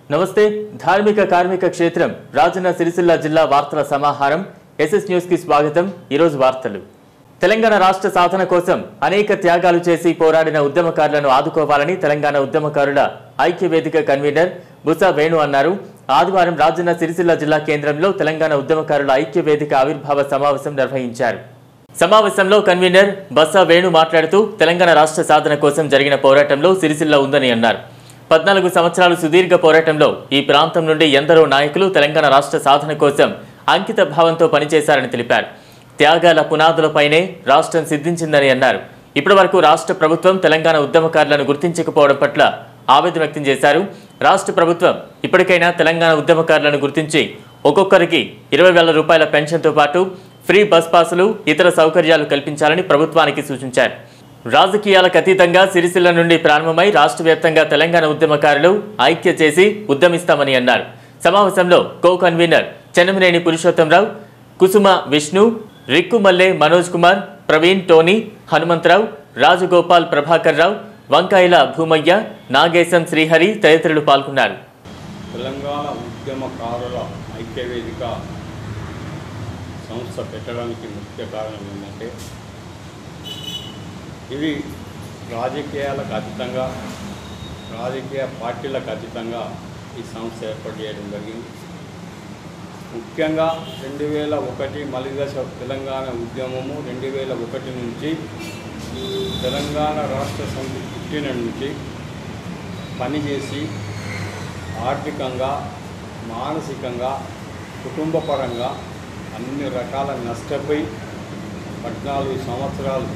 నమస్తే ధార్మిక కార్మిక క్షేత్రం రాజన్న సిరిసిల్ల జిల్లా వార్తల సమాహారం ఎస్ఎస్ న్యూస్ కి స్వాగతం ఈరోజు వార్తలు తెలంగాణ రాష్ట్ర సాధన కోసం అనేక త్యాగాలు చేసి పోరాడిన ఉద్యమకారులను ఆదుకోవాలని తెలంగాణ ఉద్యమకారుల ఐక్య వేదిక కన్వీనర్ బుసా వేణు అన్నారు ఆదివారం రాజన్న సిరిసిల్ల జిల్లా కేంద్రంలో తెలంగాణ ఉద్యమకారుల ఐక్య వేదిక ఆవిర్భావ సమావేశం నిర్వహించారు సమావేశంలో కన్వీనర్ బస్సా వేణు మాట్లాడుతూ తెలంగాణ రాష్ట్ర సాధన కోసం జరిగిన పోరాటంలో సిరిసిల్ల ఉందని అన్నారు పద్నాలుగు సంవత్సరాలు సుదీర్ఘ పోరాటంలో ఈ ప్రాంతం నుండి ఎందరో నాయకులు తెలంగాణ రాష్ట్ర సాధన కోసం అంకిత భావంతో పనిచేశారని తెలిపారు త్యాగాల పునాదులపైనే రాష్ట్రం సిద్ధించిందని అన్నారు ఇప్పటివరకు రాష్ట్ర ప్రభుత్వం తెలంగాణ ఉద్యమకారులను గుర్తించకపోవడం పట్ల ఆవేదన వ్యక్తం చేశారు రాష్ట్ర ప్రభుత్వం ఇప్పటికైనా తెలంగాణ ఉద్యమకారులను గుర్తించి ఒక్కొక్కరికి ఇరవై వేల రూపాయల పెన్షన్తో పాటు ఫ్రీ బస్ పాసులు ఇతర సౌకర్యాలు కల్పించాలని ప్రభుత్వానికి సూచించారు రాజకీయాలకు అతీతంగా సిరిసిల్ల నుండి ప్రారంభమై రాష్ట్ర వ్యాప్తంగా తెలంగాణ ఉద్యమకారులు ఐక్య చేసి ఉద్యమిస్తామని అన్నారు సమావేశంలో co convener Chennamaneni Purushottam Rao Kusuma Vishnu Rikkumalle Manoj Kumar Praveen Tony Hanumantha Rao Rajagopal Prabhakar Rao Vankayala Bhoomaiah Nagesham Srihari తదితరులు పాల్గొన్నారు తెలంగాణ ఉద్యమకారుల ఐక్యవేదిక సంస్థ పెట్టడానికి ముఖ్య కారణం ఏంటంటే ఇది రాజకీయాలకు అతీతంగా రాజకీయ పార్టీలకు అతీతంగా ఈ సంస్థ ఏర్పాటు చేయడం జరిగింది ముఖ్యంగా రెండు వేల ఒకటి మలిదశ తెలంగాణ ఉద్యమము రెండు వేల ఒకటి నుంచి తెలంగాణ రాష్ట్ర సమితి పుట్టిన నుంచి పనిచేసి ఆర్థికంగా మానసికంగా కుటుంబపరంగా అన్ని రకాల నష్టపోయి పద్నాలుగు సంవత్సరాలు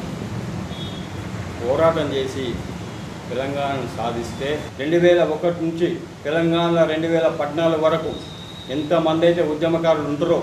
పోరాటం చేసి తెలంగాణను సాధిస్తే రెండు వేల ఒకటి నుంచి తెలంగాణ రెండు వేల పద్నాలుగు వరకు ఎంతమంది అయితే ఉద్యమకారులు ఉంటారో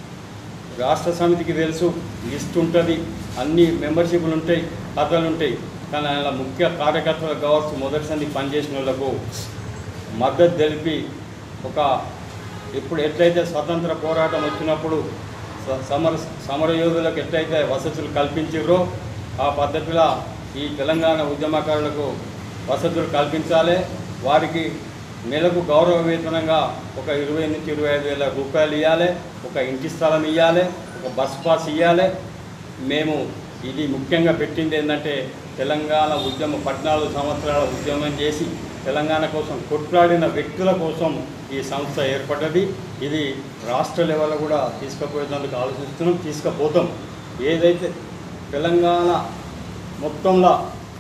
రాష్ట్ర సమితికి తెలుసు లిస్ట్ ఉంటుంది అన్ని మెంబర్షిప్లు ఉంటాయి కథలు ఉంటాయి కానీ ఆయన ముఖ్య కార్యకర్తలు కావచ్చు మొదటి సంది పనిచేసిన వాళ్ళకు మద్దతు తెలిపి ఒక ఇప్పుడు ఎట్లయితే స్వతంత్ర పోరాటం వచ్చినప్పుడు స- సమర సమరయోధులకు ఎట్లయితే వసతులు కల్పించారో ఆ పద్ధతిలో ఈ తెలంగాణ ఉద్యమకారులకు వసతులు కల్పించాలి వారికి నెలకు గౌరవ వేతనంగా ఒక ఇరవై నుంచి ఇరవై ఐదు వేల రూపాయలు ఇవ్వాలి ఒక ఇంటి స్థలం ఇవ్వాలి ఒక బస్ పాస్ ఇవ్వాలి మేము ఇది ముఖ్యంగా పెట్టింది ఏంటంటే తెలంగాణ ఉద్యమ పద్నాలుగు సంవత్సరాల ఉద్యమం చేసి తెలంగాణ కోసం కొట్లాడిన వ్యక్తుల కోసం ఈ సంస్థ ఏర్పడ్డది ఇది రాష్ట్ర లెవెల్లో కూడా తీసుకుపోయేందుకు ఆలోచిస్తున్నాం తీసుకుపోతాం ఏదైతే తెలంగాణ మొత్తంలో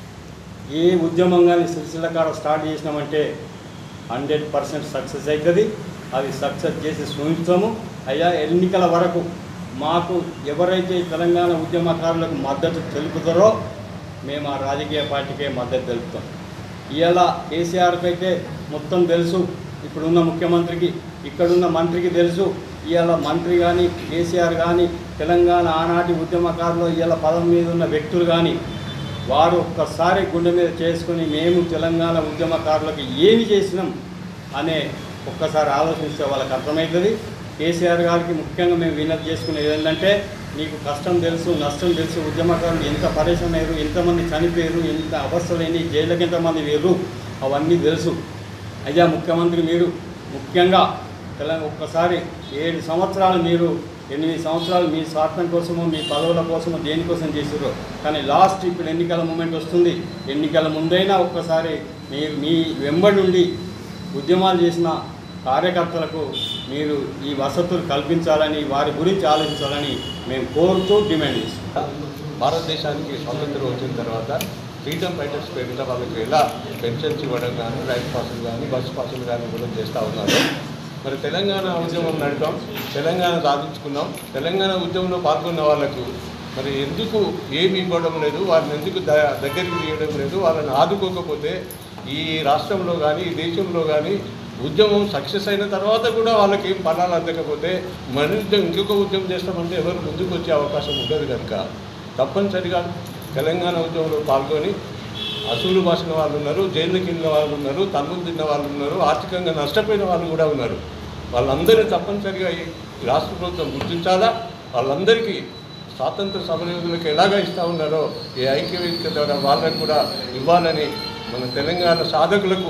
ఏ ఉద్యమం కానీ సిరిసిల్ల కాడ స్టార్ట్ చేసినామంటే హండ్రెడ్ పర్సెంట్ సక్సెస్ అవుతుంది అది సక్సెస్ చేసి చూపించాము అయ్యా ఎన్నికల వరకు మాకు ఎవరైతే తెలంగాణ ఉద్యమకారులకు మద్దతు తెలుపుతారో మేము ఆ రాజకీయ పార్టీకే మద్దతు తెలుపుతాం ఇవాళ కేసీఆర్కి అయితే మొత్తం తెలుసు ఇప్పుడున్న ముఖ్యమంత్రికి ఇక్కడున్న మంత్రికి తెలుసు ఇవాళ మంత్రి కానీ కేసీఆర్ కానీ తెలంగాణ ఆనాటి ఉద్యమకారులు ఇవాళ పదం మీద ఉన్న వ్యక్తులు కానీ వారు ఒక్కసారి గుండె మీద చేసుకుని మేము తెలంగాణ ఉద్యమకారులకు ఏమి చేసినాం అనే ఒక్కసారి ఆలోచిస్తే వాళ్ళకి అర్థమవుతుంది కేసీఆర్ గారికి ముఖ్యంగా మేము వినతి చేసుకునేది ఏంటంటే నీకు కష్టం తెలుసు నష్టం తెలుసు ఉద్యమకారులు ఎంత పరేషాన్ అయ్యారు ఎంతమంది చనిపోయారు ఎంత అవస్థలేని జైళ్ళకి ఎంతమంది వేరు అవన్నీ తెలుసు అయ్యా ముఖ్యమంత్రి మీరు ముఖ్యంగా తెలంగాణ ఒక్కసారి ఏడు సంవత్సరాలు మీరు ఎనిమిది సంవత్సరాలు మీ స్వార్థం కోసమో మీ పదవుల కోసమో దేనికోసం చేసారో కానీ లాస్ట్ ఇప్పుడు ఎన్నికల మూమెంట్ వస్తుంది ఎన్నికల ముందైనా ఒక్కసారి మీరు మీ వెంబడి నుండి ఉద్యమాలు చేసిన కార్యకర్తలకు మీరు ఈ వసతులు కల్పించాలని వారి గురించి ఆలోచించాలని మేము కోరుతూ డిమాండ్ చేస్తాం భారతదేశానికి స్వాతంత్రం వచ్చిన తర్వాత ఫ్రీడమ్ ఫైటర్స్ పేరిట వాళ్ళకి ఎలా పెన్షన్స్ ఇవ్వడం కానీ రైట్ పాసులు కానీ బస్ పాసులు కానీ ఇవ్వడం చేస్తూ ఉన్నారు మరి తెలంగాణ ఉద్యమం నడిపాం తెలంగాణ సాధించుకున్నాం తెలంగాణ ఉద్యమంలో పాల్గొన్న వాళ్ళకు మరి ఎందుకు ఏమి ఇవ్వడం లేదు వాళ్ళని ఎందుకు ద దగ్గరికి తీయడం లేదు వాళ్ళని ఆదుకోకపోతే ఈ రాష్ట్రంలో కానీ ఈ దేశంలో కానీ ఉద్యమం సక్సెస్ అయిన తర్వాత కూడా వాళ్ళకి ఏం ఫలాలు అందకపోతే మరింత ఇంకొక ఉద్యమం చేస్తామంటే ఎవరు ముందుకు వచ్చే అవకాశం ఉండదు కనుక తప్పనిసరిగా తెలంగాణ ఉద్యమంలో పాల్గొని అసూలు బాసిన వాళ్ళు ఉన్నారు జైలుకి వెళ్ళిన వాళ్ళు ఉన్నారు తన్నులు తిన్న వాళ్ళు ఉన్నారు ఆర్థికంగా నష్టపోయిన వాళ్ళు కూడా ఉన్నారు వాళ్ళందరినీ తప్పనిసరిగా ఈ రాష్ట్ర ప్రభుత్వం గుర్తించాలా వాళ్ళందరికీ స్వాతంత్ర సమరయోధులకు ఎలాగ ఇస్తూ ఉన్నారో ఈ ఐక్యవేదిక ద్వారా వాళ్ళకు కూడా ఇవ్వాలని మన తెలంగాణ సాధకులకు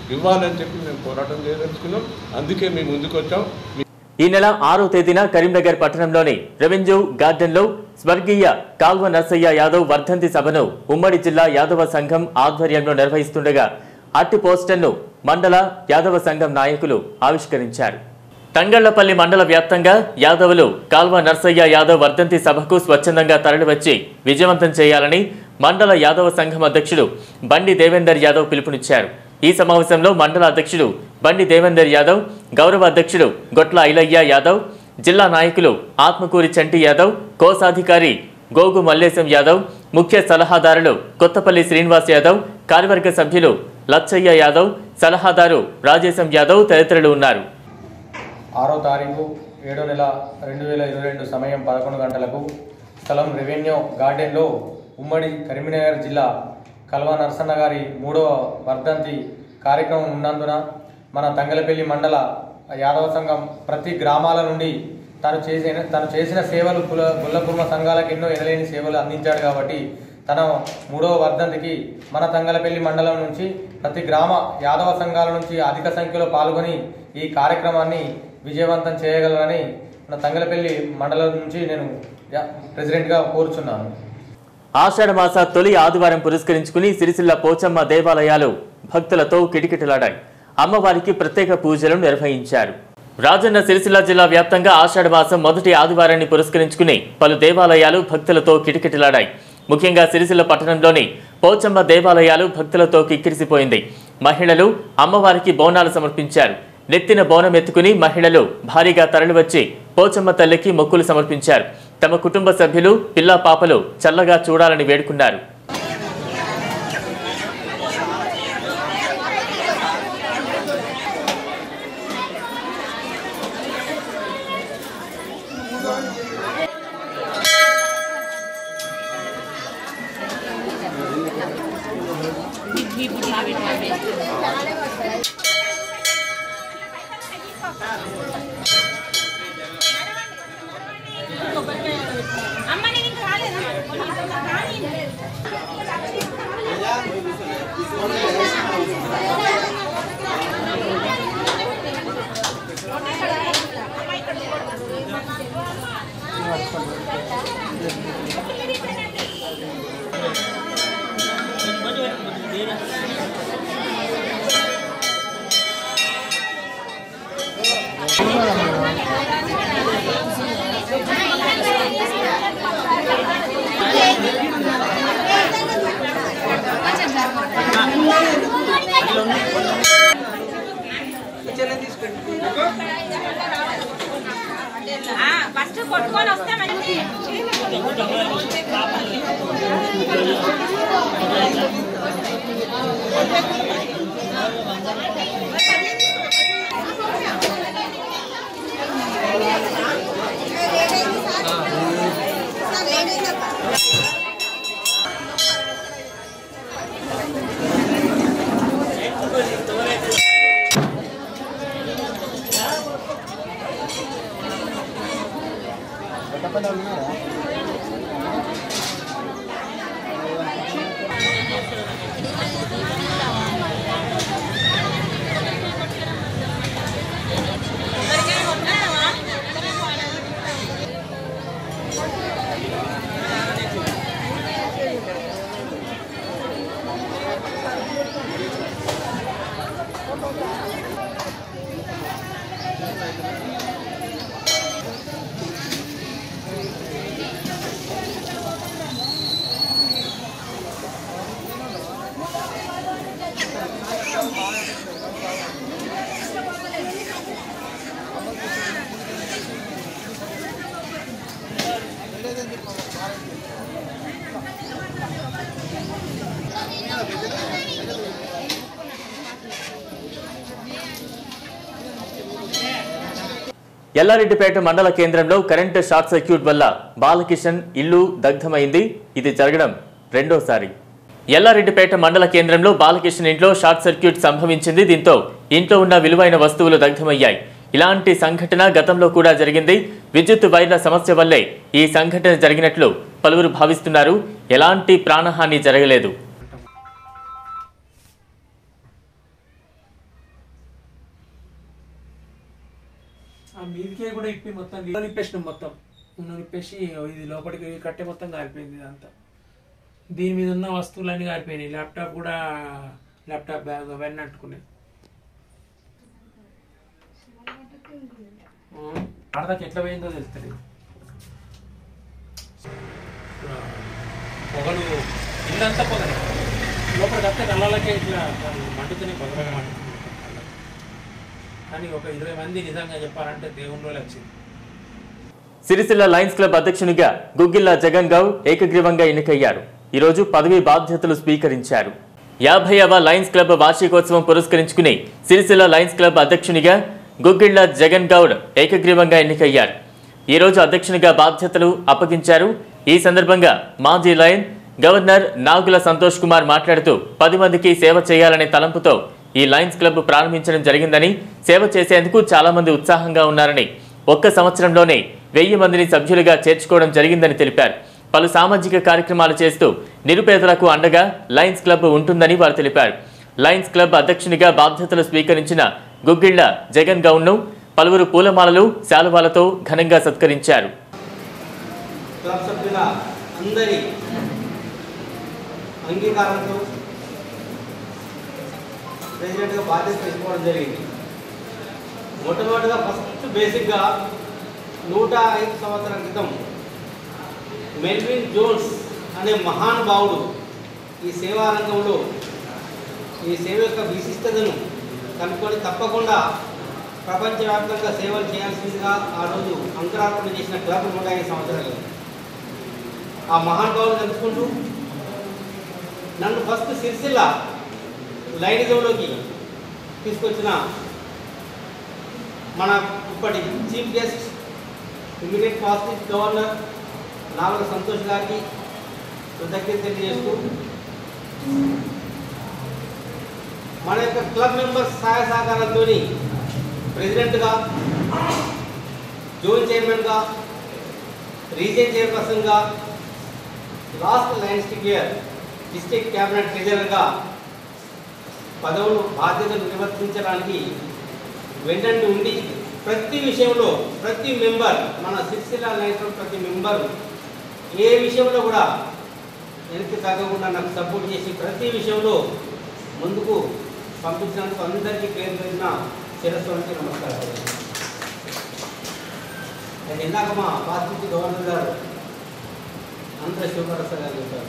ఇవ్వాలని చెప్పి మేము పోరాటం చేయదలుచుకున్నాం అందుకే మేము ముందుకు వచ్చాం ఈ నెల ఆరో తేదీన కరీంనగర్ పట్టణంలోని రెవెన్యూ గార్డెన్లో స్వర్గీయ కాల్వ నర్సయ్య యాదవ్ వర్ధంతి సభను ఉమ్మడి జిల్లా యాదవ సంఘం ఆధ్వర్యంలో నిర్వహిస్తుండగా అట్టి పోస్టర్ను మండల యాదవ సంఘం నాయకులు ఆవిష్కరించారు తంగళ్లపల్లి మండల వ్యాప్తంగా యాదవులు కాల్వ నర్సయ్య యాదవ్ వర్ధంతి సభకు స్వచ్ఛందంగా తరలివచ్చి విజయవంతం చేయాలని మండల యాదవ సంఘం అధ్యక్షుడు బండి దేవేందర్ యాదవ్ పిలుపునిచ్చారు ఈ సమావేశంలో మండల అధ్యక్షుడు బండి దేవేందర్ యాదవ్ గౌరవ అధ్యక్షుడు గొట్ల ఐలయ్య యాదవ్ జిల్లా నాయకులు ఆత్మకూరి చంటి యాదవ్ కోశాధికారి గోగు మల్లేశం యాదవ్ ముఖ్య సలహాదారులు కొత్తపల్లి శ్రీనివాస్ యాదవ్ కార్యవర్గ సభ్యులు లచ్చయ్య యాదవ్ సలహాదారు రాజేశం యాదవ్ తదితరులు ఉన్నారు ఆరో తారీఖు ఏడో నెల రెండు వేల ఇరవై రెండు సమయం పదకొండు గంటలకు స్థలం రెవెన్యూ గార్డెన్లో ఉమ్మడి కరీంనగర్ జిల్లా కల్వా నరసన్న గారి మూడవ వర్ధంతి కార్యక్రమం ఉన్నందున మన తంగలపల్లి మండల యాదవ సంఘం ప్రతి గ్రామాల నుండి తను చేసిన తను చేసిన సేవలు కుల గుల్లకుర్మ సంఘాలకు ఎన్నో ఎనలేని సేవలు అందించాడు కాబట్టి తన మూడవ వర్ధంతికి మన తంగలపల్లి మండలం నుంచి ప్రతి గ్రామ యాదవ సంఘాల నుంచి అధిక సంఖ్యలో పాల్గొని ఈ కార్యక్రమాన్ని విజయవంతం చేయగలరని మన తంగలపల్లి మండలం నుంచి నేను యా- ప్రెసిడెంట్గా కోరుచున్నాను ఆషాఢ మాస తొలి ఆదివారం పురస్కరించుకుని సిరిసిల్ల పోచమ్మ దేవాలయాలు భక్తులతో కిటకిటలాడాయి అమ్మవారికి ప్రత్యేక పూజలు నిర్వహించారు రాజన్న సిరిసిల్ల జిల్లా వ్యాప్తంగా ఆషాఢ మాసం మొదటి ఆదివారాన్ని పురస్కరించుకుని పలు దేవాలయాలు భక్తులతో కిటకిటలాడాయి ముఖ్యంగా సిరిసిల్ల పట్టణంలోని పోచమ్మ దేవాలయాలు భక్తులతో కిక్కిరిసిపోయింది మహిళలు అమ్మవారికి బోనాలు సమర్పించారు నెత్తిన బోనం ఎత్తుకుని మహిళలు భారీగా తరలివచ్చి పోచమ్మ తల్లికి మొక్కులు సమర్పించారు తమ కుటుంబ సభ్యులు పిల్లా పాపలు చల్లగా చూడాలని వేడుకున్నారు అమ్మ నేను ఇంకా రాలేదా కానీ ఫస్ట్ కొట్టుకొని వస్తే మనకి ఎల్లారెడ్డిపేట మండల కేంద్రంలో కరెంటు షార్ట్ సర్క్యూట్ వల్ల బాలకిషన్ ఇల్లు దగ్ధమైంది ఇది జరగడం రెండోసారి ఎల్లారెడ్డిపేట మండల కేంద్రంలో బాలకిషన్ ఇంట్లో షార్ట్ సర్క్యూట్ సంభవించింది దీంతో ఇంట్లో ఉన్న విలువైన వస్తువులు దగ్ధమయ్యాయి ఇలాంటి సంఘటన గతంలో కూడా జరిగింది విద్యుత్ వైర్ల సమస్య వల్లే ఈ సంఘటన జరిగినట్లు పలువురు భావిస్తున్నారు ఎలాంటి ప్రాణహాని జరగలేదు మీదికే కూడా ఇప్పి మొత్తం నూనె నిప్పేసినాం మొత్తం నూనె నిప్పేసి ఇది లోపలికి కట్టే మొత్తం కాలిపోయింది ఇదంతా దీని మీద ఉన్న వస్తువులన్నీ కాలిపోయినాయి ల్యాప్టాప్ కూడా ల్యాప్టాప్ బ్యాగ్ అవన్నీ అంటుకున్నాయి ఆడదాకా ఎట్లా పోయిందో తెలుస్తుంది పొగలు ఇల్లంతా పొగనే లోపల కస్తే కళ్ళకే ఇట్లా మండుతూనే పొగగా మండుతుంది కానీ ఒక ఇరవై మంది నిజంగా చెప్పాలంటే దేవుని వచ్చింది సిరిసిల్ల లయన్స్ క్లబ్ అధ్యక్షునిగా గుగ్గిల్లా జగన్ గౌడ్ ఏకగ్రీవంగా ఎన్నికయ్యారు ఈరోజు పదవి బాధ్యతలు స్వీకరించారు యాభైవ లయన్స్ క్లబ్ వార్షికోత్సవం పురస్కరించుకుని సిరిసిల్ల లయన్స్ క్లబ్ అధ్యక్షునిగా గుగ్గిళ్ల జగన్ గౌడ్ ఏకగ్రీవంగా ఎన్నికయ్యారు ఈరోజు అధ్యక్షునిగా బాధ్యతలు అప్పగించారు ఈ సందర్భంగా మాజీ లయన్ గవర్నర్ నాగుల సంతోష్ కుమార్ మాట్లాడుతూ పది మందికి సేవ చేయాలనే తలంపుతో ఈ లయన్స్ క్లబ్ ప్రారంభించడం జరిగిందని సేవ చేసేందుకు చాలా మంది ఉత్సాహంగా ఉన్నారని ఒక్క సంవత్సరంలోనే వెయ్యి మందిని సభ్యులుగా చేర్చుకోవడం జరిగిందని తెలిపారు పలు సామాజిక కార్యక్రమాలు చేస్తూ నిరుపేదలకు అండగా లయన్స్ క్లబ్ ఉంటుందని వారు తెలిపారు లయన్స్ క్లబ్ అధ్యక్షునిగా బాధ్యతలు స్వీకరించిన గుగ్గిళ్ల జగన్ గౌడ్ను పలువురు పూలమాలలు శాలువాలతో ఘనంగా సత్కరించారు క్లబ్ సభ్యుల అందరి అంగీకారంతో ప్రెసిడెంట్గా బాధ్యత తీసుకోవడం జరిగింది మొట్టమొదటిగా ఫస్ట్ బేసిక్గా నూట ఐదు సంవత్సరాల క్రితం మెల్విన్ జోన్స్ అనే మహానుభావుడు ఈ సేవా రంగంలో ఈ సేవ యొక్క విశిష్టతను కనుక్కొని తప్పకుండా ప్రపంచవ్యాప్తంగా సేవలు చేయాల్సిందిగా ఆ రోజు అంకురార్పణ చేసిన క్లబ్ నూట ఐదు సంవత్సరాలు ఆ మహానుభావులు తెలుసుకుంటూ నన్ను ఫస్ట్ సిరిసిల్ల లైనిజంలోకి తీసుకొచ్చిన మన ఇప్పటి chief guest immediate positive governor నాలుగు సంతోష్ గారికి కృతజ్ఞత తెలియజేస్తూ మన యొక్క క్లబ్ మెంబర్స్ సహాయ సహకారంతో ప్రెసిడెంట్గా జోన్ చైర్మన్గా రీజియన్ చైర్పర్సన్గా last Lions year district cabinet ట్రెజరర్గా పదవులు బాధ్యతలు నిర్వర్తించడానికి వెంటనే ఉండి ప్రతి విషయంలో ప్రతి మెంబర్ మన సిరిసిల్ల లైన్స్ ప్రతి మెంబర్ ఏ విషయంలో కూడా వెనక్కి తగ్గకుండా నాకు సపోర్ట్ చేసి ప్రతి విషయంలో ముందుకు పంపించినందుకు అందరికీ పేరు పెట్టిన శిరస్సు నుంచి నమస్కారం నేను ఇందాక మా పార్టీ గవర్నర్ గారు ఆంధ్ర శివప్రసాద్ గారు చెప్పారు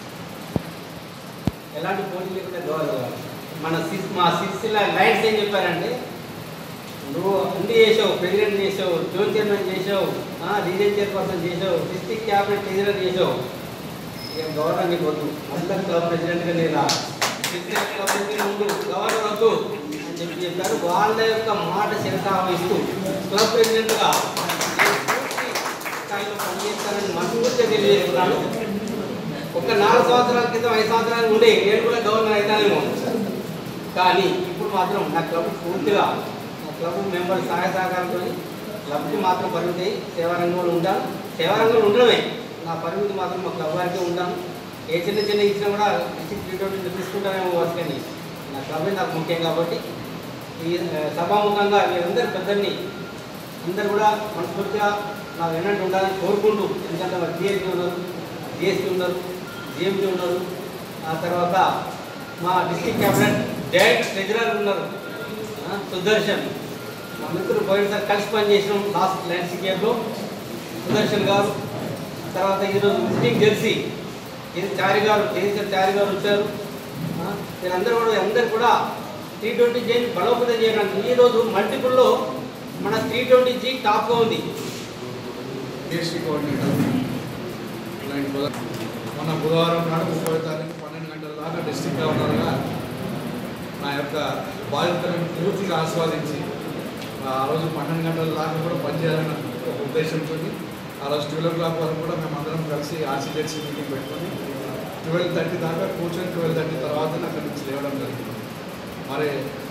ఎలాంటి పోటీ లేకుండా గవర్నర్ గారు మన సిస్ మా సిరిసిల్ల లైన్స్ ఏం చెప్పారంటే నువ్వు అన్ని చేసావు ప్రెసిడెంట్ చేసావు జోన్ చైర్మన్ చేసావు రీజన్ చైర్పర్సన్ చేసావు డిస్ట్రిక్ట్ క్యాబినెట్ ట్రెజరర్ చేసావు ఇక గవర్నర్ నీకు వద్దు అందరు క్లబ్ ప్రెసిడెంట్గా నేను డిస్ట్రిక్ట్ క్లబ్కి ముందు గవర్నర్ వద్దు అని చెప్పి చెప్పారు వాళ్ళ యొక్క మాట శిరసావహిస్తూ క్లబ్ ప్రెసిడెంట్గా నేను పూర్తి స్థాయిలో పనిచేస్తానని మనస్ఫూర్తిగా తెలియజేస్తున్నాను ఒక నాలుగు సంవత్సరాల క్రితం ఐదు సంవత్సరాలు ఉండే నేను కూడా గవర్నర్ అవుతానేమో కానీ ఇప్పుడు మాత్రం నా క్లబ్ పూర్తిగా నా క్లబ్ మెంబర్ సహాయ సహకారంతో క్లబ్కి మాత్రం పరిమితి అయ్యి సేవారంగంలో ఉంటాను సేవారంగంలో ఉండడమే నా పరిమితి మాత్రం మా క్లబ్ వారికే ఉంటాను ఏ చిన్న చిన్న ఇచ్చినా కూడా డిస్ట్రిక్ట్ ట్రీట్మెంట్ తీసుకుంటానేమో వర్షని నా క్లబే నాకు ముఖ్యం కాబట్టి ఈ ఆ, సభాముఖంగా వీరందరి పెద్దల్ని అందరు కూడా మనస్ఫూర్తిగా నాకు ఎన్నట్టు ఉండాలని కోరుకుంటూ ఎందుకంటే మా జిఎస్టీ ఉన్నారు జిఎస్టీ ఉన్నారు జిఎంటీ ఉన్నారు ఆ తర్వాత మా డిస్ట్రిక్ట్ క్యాబినెట్ డైరెక్ట్ ట్రెజరర్ ఉన్నారు ఆ, సుదర్శన్ మా మిత్రులు పోయినసారి కలిసి పనిచేసినాం లాస్ట్ ల్యాండ్ సికేర్లో సుదర్శన్ గారు తర్వాత ఈరోజు విజిటింగ్ జెర్సీ ఇది చారి గారు జయచర్ చారి గారు వచ్చారు ఆ, వీళ్ళందరూ కూడా అందరు కూడా త్రీ ట్వంటీ జేని బలోపేతం చేయడానికి ఈరోజు మల్టిపుల్లో మన త్రీ ట్వంటీ జీ టాప్గా ఉంది డిఎస్సీ కోఆర్డినేటర్ ఇలాంటి బుధ మొన్న బుధవారం నాడు ముప్పై తారీఖు పన్నెండు గంటల దాకా డిస్టిక్ గవర్నర్గా నా యొక్క బాధ్యతలను పూర్తిగా ఆస్వాదించి ఆ రోజు పన్నెండు గంటల దాకా కూడా పనిచేయాలన్న ఒక ఉద్దేశంతో ఆ రోజు ట్వెల్వ్ ఓ క్లాక్ వరకు కూడా మేము అందరం కలిసి ఆర్సీజెడ్సీ మీటింగ్ పెట్టుకొని ట్వెల్వ్ థర్టీ దాకా కూర్చొని ట్వెల్వ్ థర్టీ తర్వాత అక్కడి నుంచి లేవడం జరిగింది మరి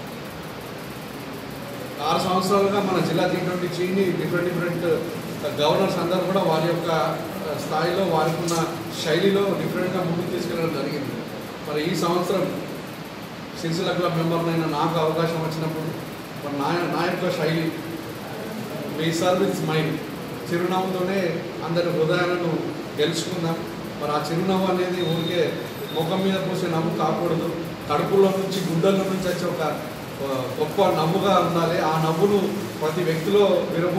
ఆరు సంవత్సరాలుగా మన జిల్లా టీ ట్వంటీ చీని డిఫరెంట్ డిఫరెంట్ గవర్నర్స్ అందరూ కూడా వారి యొక్క ఆ, స్థాయిలో వారికి ఉన్న శైలిలో డిఫరెంట్గా ముందుకు తీసుకెళ్ళడం జరిగింది మరి ఈ సంవత్సరం సిరిసిల్ల క్లబ్ మెంబర్నైనా నాకు అవకాశం వచ్చినప్పుడు మరి నా నా యొక్క శైలి మీ సర్వీస్ మైండ్ చిరునవ్వుతోనే అందరి హృదయాలను గెలుచుకుందాం మరి ఆ చిరునవ్వు అనేది ఊరికే ముఖం మీద పోసే నవ్వు కాకూడదు కడుపులో నుంచి గుడ్డల నుంచి వచ్చే ఒక ఆ, గొప్ప నవ్వుగా ఉండాలి ఆ నవ్వును ప్రతి వ్యక్తిలో విరబూ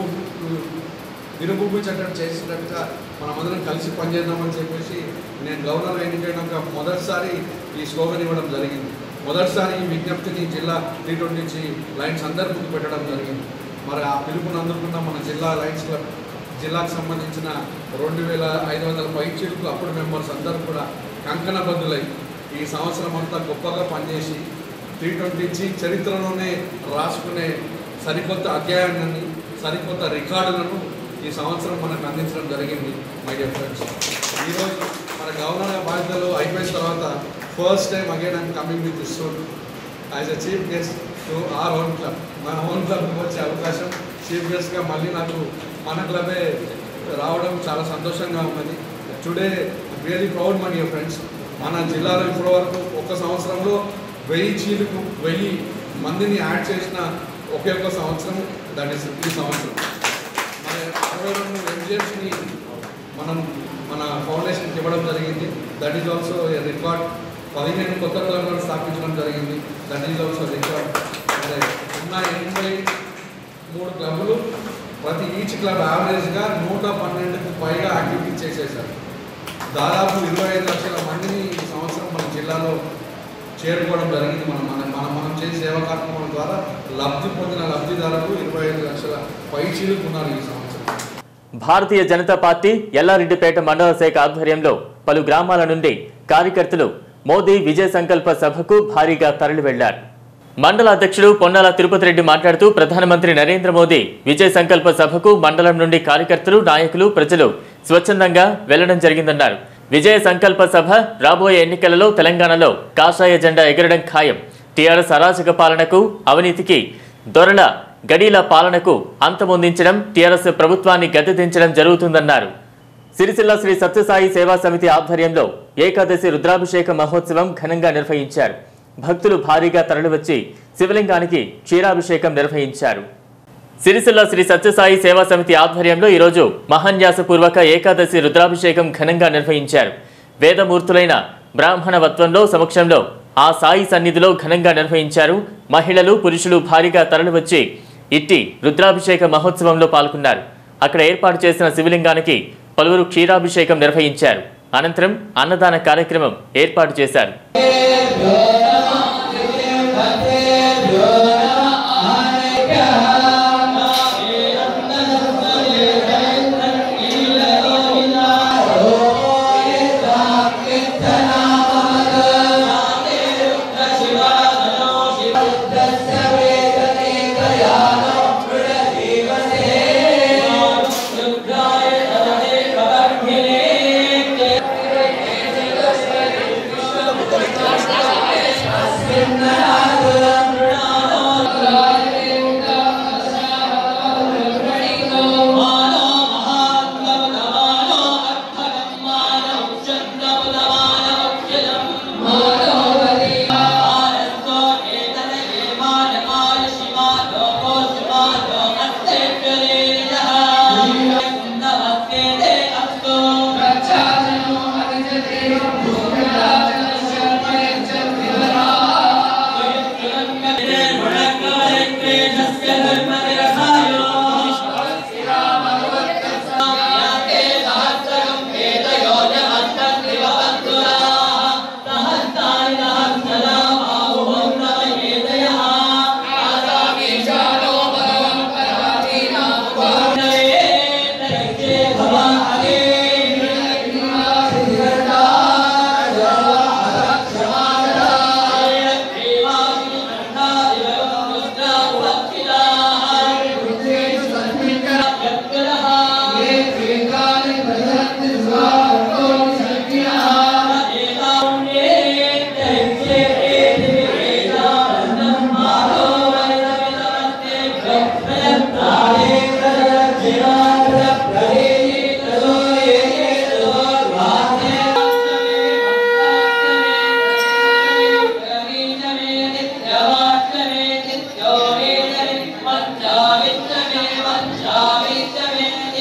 విరబూపించేటట్టు చేసేటట్టుగా మనమందరం కలిసి పనిచేద్దామని చెప్పేసి నేను గవర్నర్ ఎన్నికైనాక మొదటిసారి ఈ స్లోగన్ ఇవ్వడం జరిగింది మొదటిసారి ఈ విజ్ఞప్తిని జిల్లా టీ ట్వంటీ లైన్స్ అందరి ముందు పెట్టడం జరిగింది మరి ఆ పిలుపుని అందుకున్న మన జిల్లా లైన్స్ క్లబ్ జిల్లాకు సంబంధించిన రెండు వేల ఐదు వందల పైచీలకు అప్పుడు మెంబర్స్ అందరూ కూడా కంకణబద్దులై ఈ సంవత్సరం అంతా గొప్పగా పనిచేసి టీ ట్వంటీ చరిత్రలోనే రాసుకునే సరికొత్త అధ్యాయాన్ని సరికొత్త రికార్డులను ఈ సంవత్సరం మనకు అందించడం జరిగింది మై డియర్ ఫ్రెండ్స్ ఈరోజు మన గవర్నర్ బాధ్యతలు అయిపోయిన తర్వాత first time again I'm coming with this zone as a chief guest to our own club మన ఓన్ క్లబ్కి వచ్చే అవకాశం చీఫ్ గెస్ట్గా మళ్ళీ నాకు మన క్లబే రావడం చాలా సంతోషంగా ఉన్నది today really proud money friends మన జిల్లాలో ఇప్పటి వరకు ఒక సంవత్సరంలో వెయ్యి చీలకు వెయ్యి మందిని యాడ్ చేసిన ఒకే ఒక సంవత్సరం దట్ ఈస్ ఈ సంవత్సరం మన అరవై రెండు ఎంజిఎస్ని మనం మన ఫౌండేషన్కి ఇవ్వడం జరిగింది that is also a record పదిహేను కొత్త క్లబ్లను స్థాపించడం జరిగింది దట్ ఈజ్ ఆల్సో రికార్డ్ అంటే ఉన్న ఎనభై మూడు క్లబ్లు ప్రతి ఈచ్ క్లబ్ యావరేజ్గా నూట పన్నెండుకు పైగా యాక్టివిటీ చేసేసారు దాదాపు ఇరవై ఐదు లక్షల మందిని ఈ సంవత్సరం మన జిల్లాలో చేరుకోవడం జరిగింది మనం మనం మనం మనం చేసే సేవా కార్యక్రమం ద్వారా లబ్ధి పొందిన లబ్ధిదారులు ఇరవై ఐదు లక్షల పై ఉన్నారు ఈ సంవత్సరం భారతీయ జనతా పార్టీ ఎల్లారెడ్డిపేట మండల శాఖ ఆధ్వర్యంలో పలు గ్రామాల నుండి కార్యకర్తలు మోదీ విజయ సంకల్ప సభకు భారీగా తరలి వెళ్లారు మండల అధ్యక్షుడు పొన్నాల తిరుపతి రెడ్డి మాట్లాడుతూ ప్రధానమంత్రి నరేంద్ర మోదీ విజయ సంకల్ప సభకు మండలం నుండి కార్యకర్తలు నాయకులు ప్రజలు స్వచ్ఛందంగా వెళ్లడం జరిగిందన్నారు విజయ సంకల్ప సభ రాబోయే ఎన్నికలలో తెలంగాణలో కాషాయ జెండా ఎగరడం ఖాయం టీఆర్ఎస్ అరాచక పాలనకు అవినీతికి దొరల గడీల పాలనకు అంతమొందించడం టీఆర్ఎస్ ప్రభుత్వాన్ని గద్దెదించడం జరుగుతుందన్నారు సిరిసిల్ల శ్రీ సత్యసాయి సేవా సమితి ఆధ్వర్యంలో ఏకాదశి రుద్రాభిషేక మహోత్సవం ఘనంగా నిర్వహించారు భక్తులు భారీగా తరలివచ్చి శివలింగానికి క్షీరాభిషేకం నిర్వహించారు సిరిసిల్ల శ్రీ సత్యసాయి సేవా సమితి ఆధ్వర్యంలో ఈరోజు మహాన్యాసపూర్వక ఏకాదశి రుద్రాభిషేకం ఘనంగా నిర్వహించారు వేదమూర్తులైన బ్రాహ్మణవత్వంలో సమక్షంలో ఆ సాయి సన్నిధిలో ఘనంగా నిర్వహించారు మహిళలు పురుషులు భారీగా తరలివచ్చి ఇట్టి రుద్రాభిషేక మహోత్సవంలో పాల్గొన్నారు అక్కడ ఏర్పాటు చేసిన శివలింగానికి పలువురు క్షీరాభిషేకం నిర్వహించారు అనంతరం అన్నదాన కార్యక్రమం ఏర్పాటు చేశారు Thank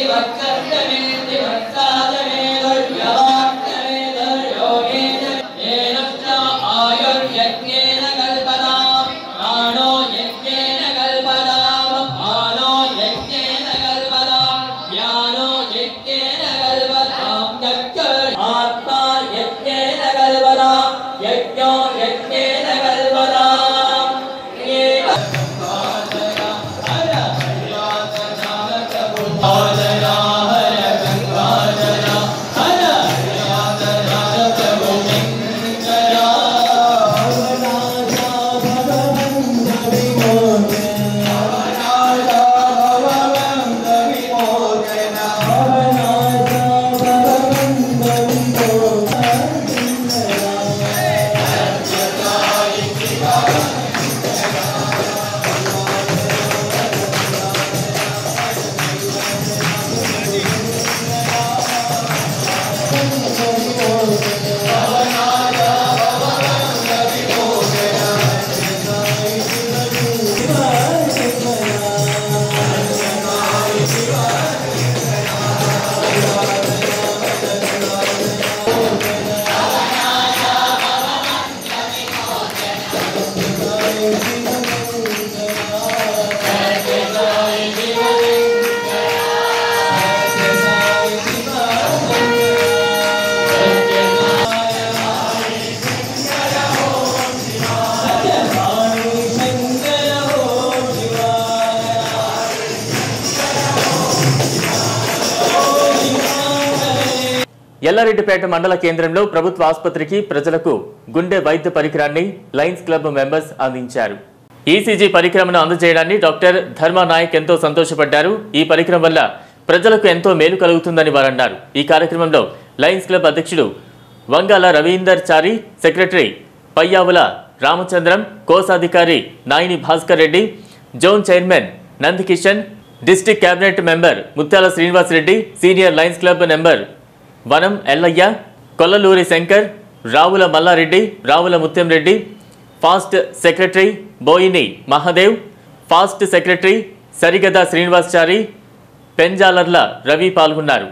ఎల్లారెడ్డిపేట మండల కేంద్రంలో ప్రభుత్వ ఆసుపత్రికి ప్రజలకు గుండె వైద్య పరికరాన్ని లయన్స్ క్లబ్ మెంబర్స్ అందించారు ఈసీజీ పరికరమును అందజేయడాన్ని డాక్టర్ ధర్మా నాయక్ ఎంతో సంతోషపడ్డారు ఈ పరికరం వల్ల ప్రజలకు ఎంతో మేలు కలుగుతుందని వారన్నారు ఈ కార్యక్రమంలో లయన్స్ క్లబ్ అధ్యక్షుడు వంగాల రవీందర్ చారి సెక్రటరీ పయ్యావుల రామచంద్రం కోశాధికారి Naini Bhaskar Reddy zone chairman Nandakishan district cabinet member Mutyala Srinivas Reddy senior Lions club member Vanam Yellaiah Kollaluri Shankar Ravula Mallareddy Ravula Mutyam Reddy past secretary Boini Mahadev past secretary Sarigada Srinivaschari Penjalarla Ravi పాల్గొన్నారు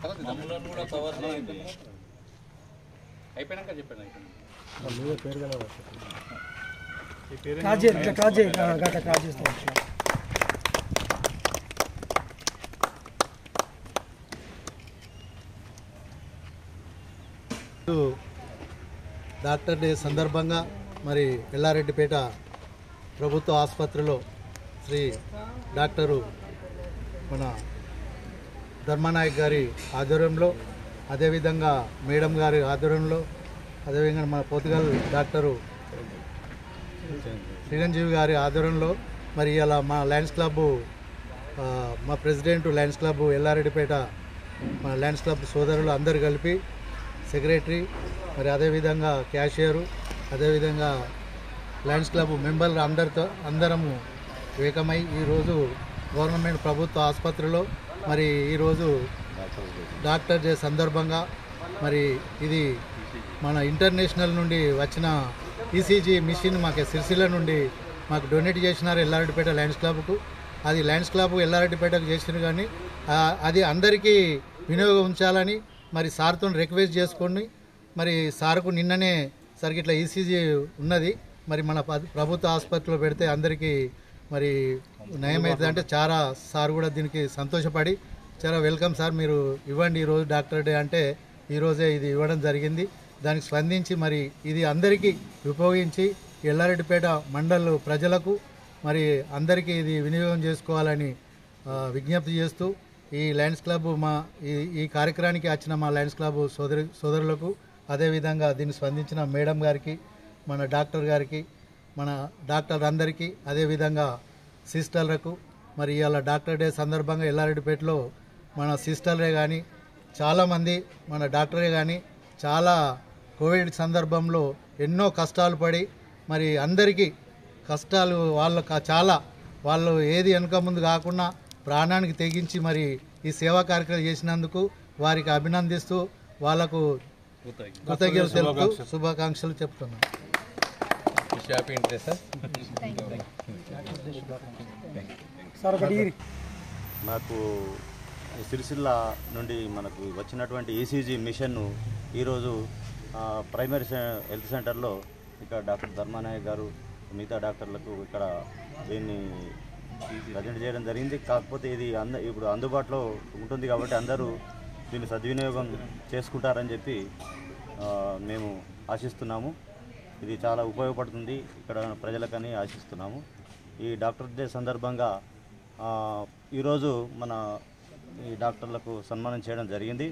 డాక్టర్ డే సందర్భంగా మరి ఎల్లారెడ్డిపేట ప్రభుత్వ ఆసుపత్రిలో శ్రీ డాక్టరు మన ధర్మనాయక్ గారి ఆధ్వర్యంలో అదేవిధంగా మేడం గారి ఆధ్వర్యంలో అదేవిధంగా మన పోతుగల్ డాక్టరు చిరంజీవి గారి ఆధ్వర్యంలో మరి ఇలా మా లయన్స్ క్లబ్ ఆ, మా ప్రెసిడెంట్ లయన్స్ క్లబ్ ఎల్లారెడ్డిపేట మన లయన్స్ క్లబ్ సోదరులు అందరు కలిపి సెక్రటరీ మరి అదేవిధంగా క్యాషియరు అదేవిధంగా లయన్స్ క్లబ్ మెంబర్లు అందరితో అందరము ఏకమై ఈరోజు గవర్నమెంట్ ప్రభుత్వ ఆసుపత్రిలో మరి ఈరోజు డాక్టర్ డే సందర్భంగా మరి ఇది మన ఇంటర్నేషనల్ నుండి వచ్చిన ఈసీజీ మిషన్ మాకు సిరిసిల్ల నుండి మాకు డొనేట్ చేసినారు ఎల్లారెడ్డిపేట లయన్స్ క్లబ్కు అది లయన్స్ క్లబ్ ఎల్లారెడ్డిపేటకు చేసినారు కానీ ఆ, అది అందరికీ వినియోగం ఉంచాలని మరి సార్తో రిక్వెస్ట్ చేసుకొని మరి సార్కు నిన్ననే సరికి ఇట్లా ఈసీజీ ఉన్నది మరి మన ప- ప్రభుత్వ ఆసుపత్రిలో పెడితే అందరికీ మరి నయమైతుంది అంటే చాలా సార్ కూడా దీనికి సంతోషపడి చాలా వెల్కమ్ సార్ మీరు ఇవ్వండి ఈరోజు డాక్టర్ డే అంటే ఈరోజే ఇది ఇవ్వడం జరిగింది దానికి స్పందించి మరి ఇది అందరికీ ఉపయోగించి ఎల్లారెడ్డిపేట మండల్ ప్రజలకు మరి అందరికీ ఇది వినియోగం చేసుకోవాలని ఆ, విజ్ఞప్తి చేస్తూ ఈ లయన్స్ క్లబ్ మా ఈ ఈ కార్యక్రమానికి వచ్చిన మా లయన్స్ క్లబ్ సోదరి సోదరులకు అదేవిధంగా దీన్ని స్పందించిన మేడం గారికి మన డాక్టర్ గారికి మన డాక్టర్ అందరికీ అదేవిధంగా సిస్టర్లకు మరి ఇవాళ డాక్టర్ డే సందర్భంగా ఎల్లారెడ్డిపేటలో మన సిస్టర్లే కానీ చాలామంది మన డాక్టరే కానీ చాలా కోవిడ్ సందర్భంలో ఎన్నో కష్టాలు పడి మరి అందరికీ కష్టాలు వాళ్ళకు చాలా వాళ్ళు ఏది వెనక ముందు కాకుండా ప్రాణానికి తెగించి మరి ఈ సేవా కార్యక్రమం చేసినందుకు వారికి అభినందిస్తూ వాళ్ళకు కృతజ్ఞతలు తెలుపుతూ శుభాకాంక్షలు చెప్తున్నాను హ్యాపీ ఇంట్రెస్ట్ నాకు సిరిసిల్ల నుండి మనకు వచ్చినటువంటి ఈసీజీ మిషన్ను ఈరోజు ఆ, ప్రైమరీ సె- హెల్త్ సెంటర్లో ఇక్కడ డాక్టర్ ధర్మానాయక్ గారు మిగతా డాక్టర్లకు ఇక్కడ దీన్ని ప్రజెంట్ చేయడం జరిగింది కాకపోతే ఇది అంద ఇప్పుడు అందుబాటులో ఉంటుంది కాబట్టి అందరూ దీన్ని సద్వినియోగం చేసుకుంటారని చెప్పి ఆ, మేము ఆశిస్తున్నాము ఇది చాలా ఉపయోగపడుతుంది ఇక్కడ ప్రజలకని ఆశిస్తున్నాము ఈ డాక్టర్ డే సందర్భంగా ఆ, ఈరోజు మన ఈ డాక్టర్లకు సన్మానం చేయడం జరిగింది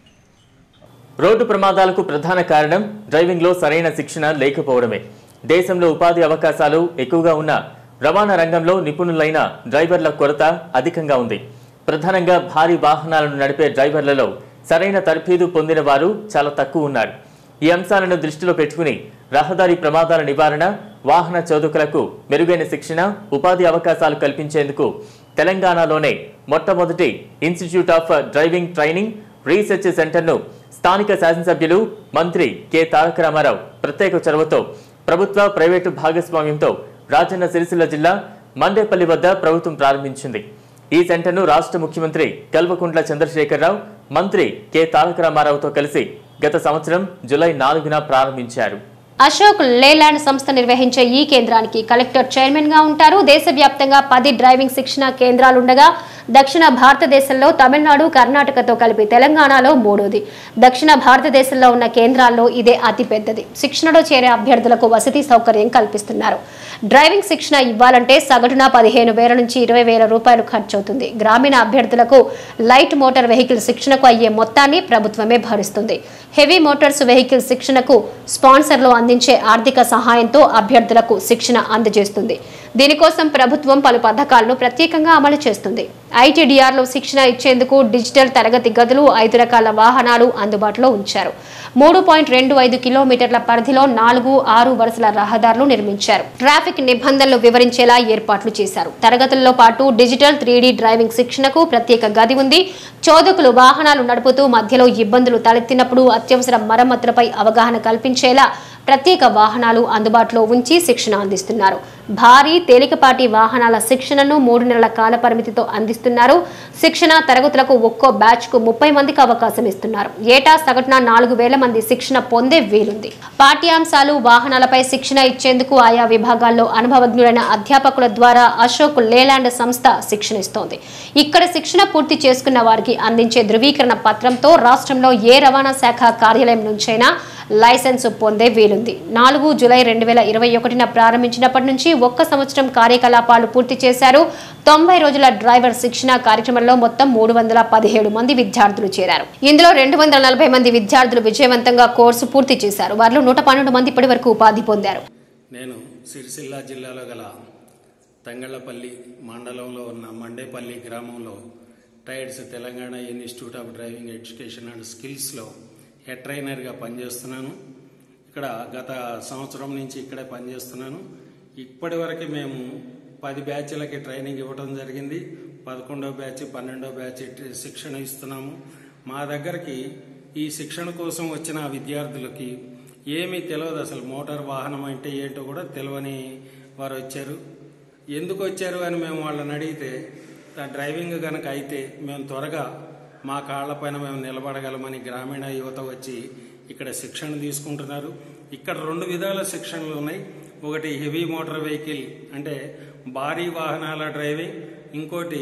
రోడ్డు ప్రమాదాలకు ప్రధాన కారణం డ్రైవింగ్లో సరైన శిక్షణ లేకపోవడమే దేశంలో ఉపాధి అవకాశాలు ఎక్కువగా ఉన్న రవాణా రంగంలో నిపుణులైన డ్రైవర్ల కొరత అధికంగా ఉంది ప్రధానంగా భారీ వాహనాలను నడిపే డ్రైవర్లలో సరైన తర్ఫీదు పొందిన వారు చాలా తక్కువ ఉన్నారు ఈ అంశాలను దృష్టిలో పెట్టుకుని రహదారి ప్రమాదాల నివారణ వాహన చోదకులకు మెరుగైన శిక్షణ ఉపాధి అవకాశాలు కల్పించేందుకు తెలంగాణలోనే మొట్టమొదటి institute of driving training research సెంటర్ను స్థానిక శాసనసభ్యులు మంత్రి కె తారక రామారావు ప్రత్యేక చొరవతో ప్రభుత్వ ప్రైవేటు భాగస్వామ్యంతో రాజన్న సిరిసిల్ల జిల్లా మండేపల్లి వద్ద ప్రభుత్వం ప్రారంభించింది ఈ సెంటర్ను రాష్ట్ర ముఖ్యమంత్రి కల్వకుంట్ల చంద్రశేఖరరావు మంత్రి కె తారక రామారావుతో కలిసి గత సంవత్సరం జులై నాలుగున ప్రారంభించారు అశోక్ లేలాండ్ సంస్థ నిర్వహించే ఈ కేంద్రానికి కలెక్టర్ చైర్మన్ గా ఉంటారు దేశవ్యాప్తంగా పది డ్రైవింగ్ శిక్షణ కేంద్రాలుండగా దక్షిణ భారతదేశంలో తమిళనాడు కర్ణాటకతో కలిపి తెలంగాణలో మూడోది దక్షిణ భారతదేశంలో ఉన్న కేంద్రాల్లో ఇదే అతి పెద్దది శిక్షణలో చేరే అభ్యర్థులకు వసతి సౌకర్యం కల్పిస్తున్నారు డ్రైవింగ్ శిక్షణ ఇవ్వాలంటే సగటున పదిహేను వేల నుంచి ఇరవై వేల రూపాయలు ఖర్చవుతుంది గ్రామీణ అభ్యర్థులకు లైట్ మోటార్ వెహికల్ శిక్షణకు అయ్యే మొత్తాన్ని ప్రభుత్వమే భరిస్తుంది హెవీ మోటార్స్ వెహికల్ శిక్షణకు స్పాన్సర్లు అందించే ఆర్థిక సహాయంతో అభ్యర్థులకు శిక్షణ అందజేస్తుంది దీనికోసం ప్రభుత్వం పలు పథకాలను ప్రత్యేకంగా అమలు చేస్తుంది ఐటీడీఆర్లో శిక్షణ ఇచ్చేందుకు డిజిటల్ తరగతి గదులు ఐదు రకాల వాహనాలు అందుబాటులో ఉంచారు మూడు పాయింట్ రెండు ఐదు కిలోమీటర్ల పరిధిలో నాలుగు ఆరు వరుసల రహదారులు నిర్మించారు ట్రాఫిక్ నిబంధనలు వివరించేలా ఏర్పాట్లు చేశారు తరగతుల్లో పాటు డిజిటల్ త్రీ డ్రైవింగ్ శిక్షణకు ప్రత్యేక గది ఉంది చోదకులు వాహనాలు నడుపుతూ మధ్యలో ఇబ్బందులు తలెత్తినప్పుడు అత్యవసర మరమ్మతులపై అవగాహన కల్పించేలా ప్రత్యేక వాహనాలు అందుబాటులో ఉంచి శిక్షణ అందిస్తున్నారు భారీ తేలికపాటి వాహనాల శిక్షణను మూడు నెలల కాల పరిమితితో అందిస్తున్నారు శిక్షణ తరగతులకు ఒక్కో బ్యాచ్ కు ముప్పై మందికి అవకాశం ఇస్తున్నారు ఏటా సగటున నాలుగు వేల మంది శిక్షణ పొందే వీలుంది పాఠ్యాంశాలు వాహనాలపై శిక్షణ ఇచ్చేందుకు ఆయా విభాగాల్లో అనుభవజ్ఞులైన అధ్యాపకుల ద్వారా అశోక్ లేలాండ్ సంస్థ శిక్షణ ఇస్తోంది ఇక్కడ శిక్షణ పూర్తి చేసుకున్న వారికి అందించే ధృవీకరణ పత్రంతో రాష్ట్రంలో ఏ రవాణా శాఖ కార్యాలయం నుంచైనా లైసెన్స్ పొందే వీలుంది నాలుగు జులై రెండు వేల ఇరవై ఒకటిన ప్రారంభించినప్పటి నుంచి ఒక్క సంవత్సరం కార్యకలాపాలు పూర్తి చేశారు తొంభై రోజుల డ్రైవర్ శిక్షణ కార్యక్రమంలో మొత్తం మూడు వందల పదిహేడు మంది విద్యార్థులు చేరారు ఇందులో రెండు వందల నలభై మంది విద్యార్థులు విజయవంతంగా కోర్సు పూర్తి చేశారు వారిలో నూట పన్నెండు మంది ఇప్పటి వరకు ఉపాధి పొందారు నేను సిరిసిల్ల జిల్లాలో గల తంగళ్లపల్లి మండలంలో ఉన్న మండేపల్లి గ్రామంలో TIDES Telangana institute of driving education and స్కిల్స్లో హెడ్ ట్రైనర్గా పనిచేస్తున్నాను ఇక్కడ గత సంవత్సరం నుంచి ఇక్కడే పనిచేస్తున్నాను ఇప్పటి వరకు మేము పది బ్యాచ్లకి ట్రైనింగ్ ఇవ్వడం జరిగింది పదకొండో బ్యాచ్ పన్నెండో బ్యాచ్ శిక్షణ ఇస్తున్నాము మా దగ్గరికి ఈ శిక్షణ కోసం వచ్చిన విద్యార్థులకి ఏమీ తెలియదు అసలు మోటార్ వాహనం అంటే ఏంటో కూడా తెలియని వారు వచ్చారు ఎందుకు వచ్చారు అని మేము వాళ్ళని అడిగితే "ఆ డ్రైవింగ్ కనుక అయితే మేము త్వరగా మా కాళ్ళపైన మేము నిలబడగలమని గ్రామీణ యువత వచ్చి ఇక్కడ శిక్షణ తీసుకుంటున్నారు ఇక్కడ రెండు విధాల శిక్షణలు ఉన్నాయి ఒకటి హెవీ మోటార్ వెహికల్ అంటే భారీ వాహనాల డ్రైవింగ్ ఇంకోటి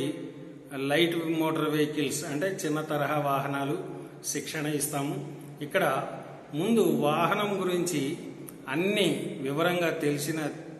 లైట్ మోటార్ వెహికల్స్ అంటే చిన్న తరహా వాహనాలు శిక్షణ ఇస్తాము ఇక్కడ ముందు వాహనం గురించి అన్ని వివరంగా తెలిసిన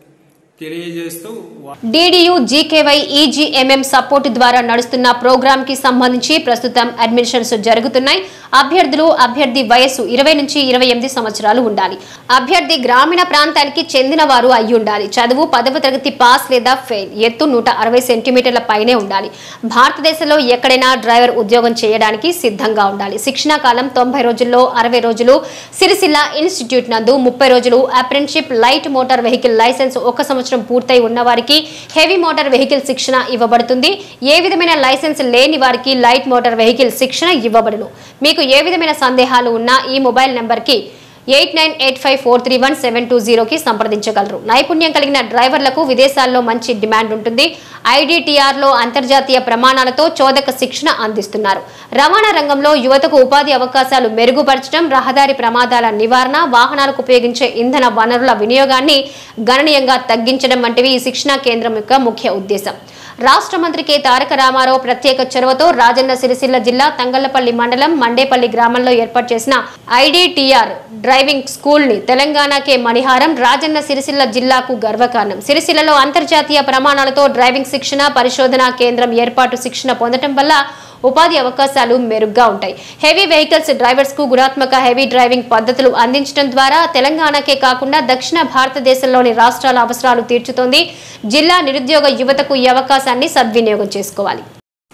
తెలియజేస్తూ వా- డిడియు జీకేవై ఈజీఎంఎం సపోర్ట్ ద్వారా నడుస్తున్న ప్రోగ్రామ్ కి సంబంధించి ప్రస్తుతం అడ్మిషన్స్ జరుగుతున్నాయి అభ్యర్థులు అభ్యర్థి వయస్సు ఇరవై నుంచి ఇరవై ఎనిమిది సంవత్సరాలు ఉండాలి అభ్యర్థి గ్రామీణ ప్రాంతానికి చెందిన వారు అయి ఉండాలి చదువు పదవ తరగతి పాస్ లేదా ఫెయిల్ ఎత్తు నూట అరవై సెంటీమీటర్ల పైనే ఉండాలి భారతదేశంలో ఎక్కడైనా డ్రైవర్ ఉద్యోగం చేయడానికి సిద్ధంగా ఉండాలి శిక్షణా కాలం తొంభై రోజుల్లో అరవై రోజులు సిరిసిల్ల ఇన్స్టిట్యూట్ నందు ముప్పై రోజులు apprenticeship light motor vehicle licence ఒక సంవత్సరం పూర్తయి ఉన్న వారికి హెవీ మోటార్ వెహికల్ శిక్షణ ఇవ్వబడుతుంది ఏ విధమైన లైసెన్స్ లేని వారికి లైట్ మోటార్ వెహికల్ శిక్షణ ఇవ్వబడును మీకు ఏ విధమైన సందేహాలు ఉన్నా ఈ మొబైల్ నెంబర్కి eight nine eight five four three one seven two జీరోకి సంప్రదించగలరు నైపుణ్యం కలిగిన డ్రైవర్లకు విదేశాల్లో మంచి డిమాండ్ ఉంటుంది ఐడిటిఆర్లో అంతర్జాతీయ ప్రమాణాలతో చోదక శిక్షణ అందిస్తున్నారు రవాణా రంగంలో యువతకు ఉపాధి అవకాశాలు మెరుగుపరచడం రహదారి ప్రమాదాల నివారణ వాహనాలకు ఉపయోగించే ఇంధన వనరుల వినియోగాన్ని గణనీయంగా తగ్గించడం వంటివి ఈ శిక్షణా కేంద్రం యొక్క ముఖ్య ఉద్దేశం రాష్ట్ర మంత్రి కె తారక రామారావు ప్రత్యేక చొరవతో రాజన్న సిరిసిల్ల జిల్లా తంగళ్లపల్లి మండలం మండేపల్లి గ్రామంలో ఏర్పాటు చేసిన ఐడిటిఆర్ డ్రైవింగ్ స్కూల్ ని తెలంగాణకే మణిహారం రాజన్న సిరిసిల్ల జిల్లాకు గర్వకారణం సిరిసిల్లలో అంతర్జాతీయ ప్రమాణాలతో డ్రైవింగ్ శిక్షణ పరిశోధన కేంద్రం ఏర్పాటు శిక్షణ పొందడం వల్ల ఉపాధి అవకాశాలు మెరుగ్గా ఉంటాయి హెవీ వెహికల్స్ డ్రైవర్స్ కు గుణాత్మక హెవీ డ్రైవింగ్ పద్ధతులు అందించడం ద్వారా తెలంగాణకే కాకుండా దక్షిణ భారతదేశంలోని రాష్ట్రాల అవసరాలు తీర్చుతోంది జిల్లా నిరుద్యోగ యువతకు ఈ అవకాశాన్ని సద్వినియోగం చేసుకోవాలి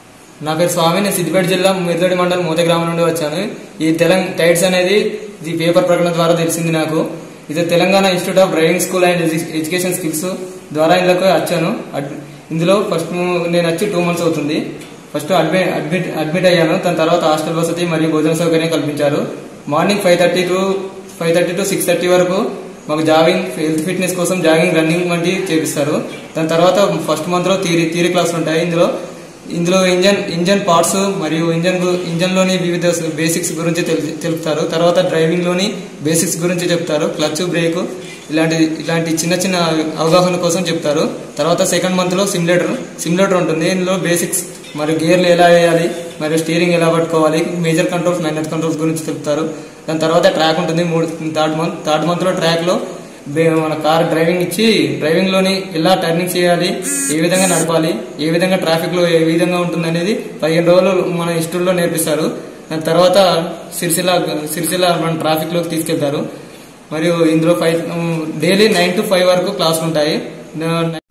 నా పేరు స్వామి నేను సిద్దిపేట జిల్లా మిర్దడి మండలం మూత గ్రామం నుండి వచ్చాను ఈ తెలంగ టైడ్స్ అనేది ఇది పేపర్ ప్రకటన ద్వారా తెలిసింది నాకు ఇది Telangana institute of driving school and education skills ద్వారా ఇందులోకి వచ్చాను అడ్- ఇందులో ఫస్ట్ నేను వచ్చి టూ మంత్స్ అవుతుంది ఫస్ట్ అడ్మిట్ అడ్మిట్ అడ్మిట్ అయ్యాను దాని తర్వాత హాస్టల్ వసతి మరియు భోజన సౌకర్యం కల్పించారు morning five thirty to five thirty to six thirty వరకు మాకు జాగింగ్ హెల్త్ ఫిట్నెస్ కోసం జాగింగ్ రన్నింగ్ వంటి చేపిస్తారు దాని తర్వాత ఫస్ట్ మంత్ లో థియరీ థియరీ క్లాసులు ఉంటాయి ఇందులో ఇందులో ఇంజన్ ఇంజన్ పార్ట్స్ మరియు ఇంజన్ గు- ఇంజన్ లోని వివిధ బేసిక్స్ గురించి తెలు- తెలుపుతారు తర్వాత డ్రైవింగ్ లోని బేసిక్స్ గురించి చెప్తారు క్లచ్ బ్రేక్ ఇలాంటి ఇలాంటి చిన్న చిన్న అవగాహన కోసం చెప్తారు తర్వాత సెకండ్ మంత్ లో సిమ్యులేటర్ సిమ్యులేటర్ ఉంటుంది ఇందులో బేసిక్స్ మరియు గేర్లు ఎలా వేయాలి మరియు స్టీరింగ్ ఎలా పట్టుకోవాలి మేజర్ కంట్రోల్స్ మైనర్ కంట్రోల్స్ గురించి చెప్తారు దాని తర్వాత ట్రాక్ ఉంటుంది మూడు థర్డ్ మంత్ థర్డ్ మంత్ లో ట్రాక్ లో బే- మన కార్ డ్రైవింగ్ ఇచ్చి డ్రైవింగ్ లోని ఎలా టర్నింగ్ చేయాలి ఏ విధంగా నడపాలి ఏ విధంగా ట్రాఫిక్ లో ఏ విధంగా ఉంటుంది అనేది పదిహేను రోజులు మన ఇన్స్టిట్యూట్లో నేర్పిస్తారు దాని తర్వాత సిరిసిల్ల సిరిసిల్ల మన ట్రాఫిక్ లోకి తీసుకెళ్తారు మరియు ఇందులో five daily nine to five వరకు క్లాసులు ఉంటాయి న-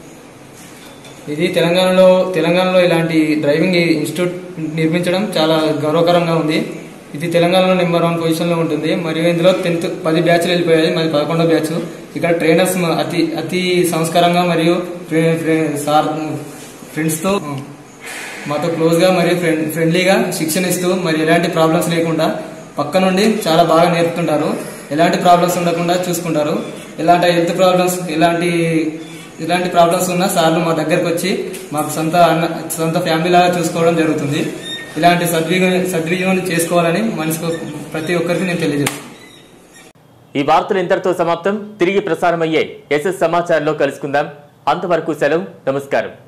ఇది తెలంగాణలో తెలంగాణలో ఇలాంటి డ్రైవింగ్ ఇన్స్టిట్యూట్ నిర్మించడం చాలా గౌరవకరంగా ఉంది ఇది తెలంగాణలో నెంబర్ వన్ పొజిషన్ లో ఉంటుంది మరియు ఇందులో టెన్త్ పది బ్యాచ్లు వెళ్ళిపోయాయి మరి పదకొండో బ్యాచ్ ఇక్కడ ట్రైనర్స్ అతి అతి సంస్కారంగా మరియు ఫ్రె- ఫ్రె- సార్ ఫ్రెండ్స్ తో మాతో క్లోజ్ గా మరియు ఫ్రెండ్ ఫ్రెండ్లీగా శిక్షణ ఇస్తూ మరి ఎలాంటి ప్రాబ్లమ్స్ లేకుండా పక్క నుండి చాలా బాగా నేర్పుతుంటారు ఎలాంటి ప్రాబ్లమ్స్ ఉండకుండా చూసుకుంటారు ఎలాంటి హెల్త్ ప్రాబ్లమ్స్ ఎలాంటి ఇలాంటి ప్రాబ్లమ్స్ ఉన్నా సార్లు మా దగ్గరకు వచ్చి మాకు సొంత అన్న సొంత ఫ్యామిలీ లాగా చూసుకోవడం జరుగుతుంది ఇలాంటి సద్వినియోగం సద్వినియోగం చేసుకోవాలని మనసుకు ప్రతి ఒక్కరికి నేను తెలియజేస్తాను ఈ వార్తలు ఇంతటితో సమాప్తం తిరిగి ప్రసారమయ్యే ఎస్ఎస్ సమాచారంలో కలుసుకుందాం అంతవరకు సెలవు నమస్కారం